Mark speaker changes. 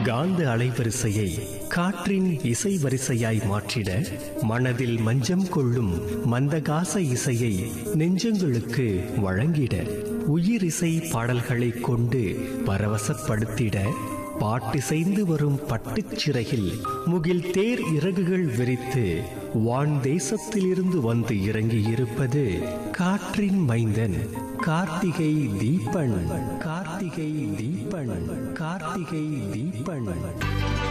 Speaker 1: காந்த அலைவரிசையை காற்றின் இசை வரிசையாய் மாற்றிட மனதில் மஞ்சம் கொள்ளும் மந்தகாச இசையை நெஞ்சங்களுக்கு வழங்கிட உயிரிசை பாடல்களை கொண்டு பரவசப்படுத்திட பாட்டிசைந்து வரும் பட்டுச் சிறையில் முகில் தேர் இறகுகள் விரித்து வான் தேசத்திலிருந்து வந்து இறங்கியிருப்பது காற்றின் மைந்தன் கார்த்திகை தீபன் கார்த்திகை தீபன் கார்த்திகை தீபன்